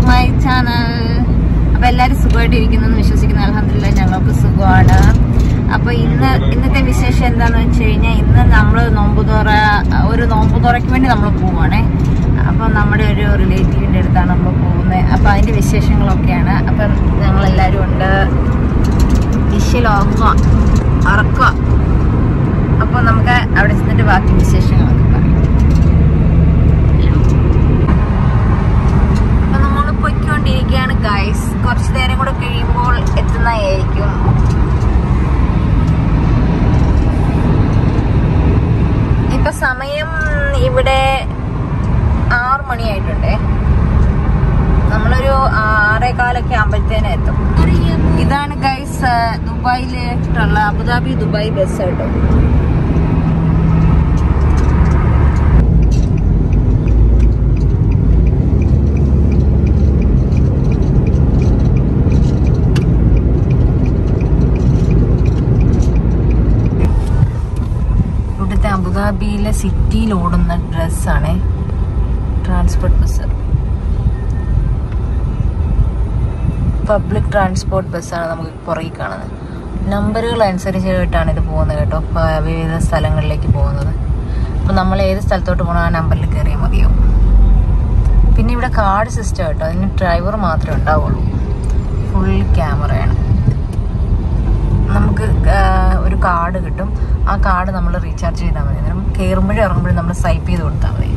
my channel അപ്പൊ എല്ലാരും സുഖമായിട്ടിരിക്കുന്നു എന്ന് വിശ്വസിക്കുന്നു അലഹമില്ല ഞങ്ങൾക്ക് സുഖമാണ് അപ്പൊ ഇന്ന് ഇന്നത്തെ വിശേഷം എന്താന്ന് വെച്ച് കഴിഞ്ഞാൽ ഇന്ന് നമ്മൾ നോമ്പുതുറ ഒരു നോമ്പുതുറയ്ക്ക് വേണ്ടി നമ്മൾ പോവാണേ അപ്പൊ നമ്മുടെ ഒരു റിലേറ്റീവിന്റെ അടുത്താണ് നമ്മൾ പോകുന്നത് അപ്പൊ അതിന്റെ വിശേഷങ്ങളൊക്കെയാണ് അപ്പൊ ഞങ്ങൾ എല്ലാരും ഉണ്ട് ഡിഷിലാക്കുക അറക്കുക അപ്പൊ നമുക്ക് അവിടെ ചെന്നിട്ട് ബാക്കി വിശേഷങ്ങളൊക്കെ പറയാം അപ്പൊ നമ്മൾ പൊയ്ക്കൊണ്ടിരിക്കുകയാണ് ഗൈസ് കുറച്ചു നേരം കൂടെ കഴിയുമ്പോൾ എത്തുന്നതായിരിക്കും ഇപ്പൊ സമയം ഇവിടെ ആറ് മണിയായിട്ടുണ്ടേ നമ്മളൊരു ആറേകാലൊക്കെ ആകുമ്പോഴത്തേനും എത്തും ഇതാണ് ഗൈസ് ദുബായിലേക്കുള്ള അബുദാബി ദുബായ് ബസ് കേട്ടോ ഇവിടുത്തെ അബുദാബിയിലെ സിറ്റിയിൽ ഓടുന്ന ഡ്രസ്സാണേ ട്രാൻസ്പോർട്ട് ബസ് പബ്ലിക് ട്രാൻസ്പോർട്ട് ബസ്സാണ് നമുക്ക് പുറകിൽ കാണുന്നത് നമ്പറുകൾ അനുസരിച്ചിട്ടാണ് ഇത് പോകുന്നത് കേട്ടോ പ- വിവിധ സ്ഥലങ്ങളിലേക്ക് പോകുന്നത് അപ്പം നമ്മൾ ഏത് സ്ഥലത്തോട്ട് പോകണം ആ നമ്പറിൽ കയറിയാൽ മതിയാവും പിന്നെ ഇവിടെ കാർഡ് സിസ്റ്റം കേട്ടോ അതിന് ഡ്രൈവർ മാത്രമേ ഉണ്ടാവുള്ളൂ ഫുൾ ക്യാമറയാണ് നമുക്ക് ആ, ഒരു കാർഡ് കിട്ടും ആ കാർഡ് നമ്മൾ റീചാർജ് ചെയ്താൽ മതി അന്നേരം കയറുമ്പോഴും ഇറങ്ങുമ്പോഴും നമ്മൾ സ്വൈപ്പ് ചെയ്ത് കൊടുത്താൽ മതി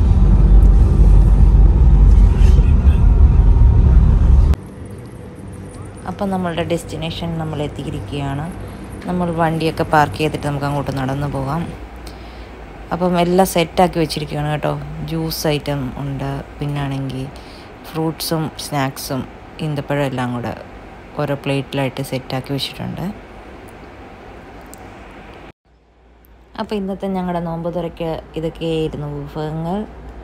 അപ്പം നമ്മളുടെ ഡെസ്റ്റിനേഷൻ നമ്മൾ എത്തിയിരിക്കുകയാണ് നമ്മൾ വണ്ടിയൊക്കെ പാർക്ക് ചെയ്തിട്ട് നമുക്ക് അങ്ങോട്ട് നടന്നു പോകാം അപ്പം എല്ലാം സെറ്റാക്കി വെച്ചിരിക്കുകയാണ് കേട്ടോ ജ്യൂസ് ഐറ്റം ഉണ്ട് പിന്നാണെങ്കിൽ ഫ്രൂട്ട്സും സ്നാക്സും ഈന്തപ്പഴം എല്ലാം കൂടെ ഓരോ പ്ലേറ്റിലായിട്ട് സെറ്റാക്കി വെച്ചിട്ടുണ്ട് അപ്പോൾ ഇന്നത്തെ ഞങ്ങളുടെ നോമ്പ് തുറയ്ക്ക് ഇതൊക്കെയായിരുന്നു വിഭവങ്ങൾ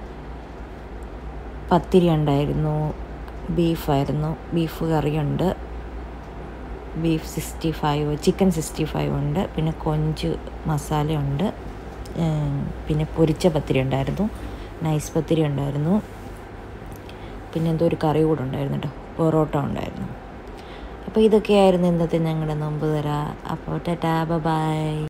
പത്തിരി ഉണ്ടായിരുന്നു ബീഫായിരുന്നു ബീഫ് കറിയുണ്ട് beef sixty five chicken sixty five ഉണ്ട് പിന്നെ കൊഞ്ച് മസാലയുണ്ട് ഉം, പിന്നെ പൊരിച്ച പത്തിരി ഉണ്ടായിരുന്നു നൈസ് പത്തിരി ഉണ്ടായിരുന്നു പിന്നെ എന്തോ ഒരു കറി കൂടെ ഉണ്ടായിരുന്നു കേട്ടോ പൊറോട്ട ഉണ്ടായിരുന്നു അപ്പോൾ ഇതൊക്കെയായിരുന്നു ഇന്നത്തെ ഞങ്ങളുടെ നോമ്പ് തര അപ്പോൾ ടാറ്റാ ബൈ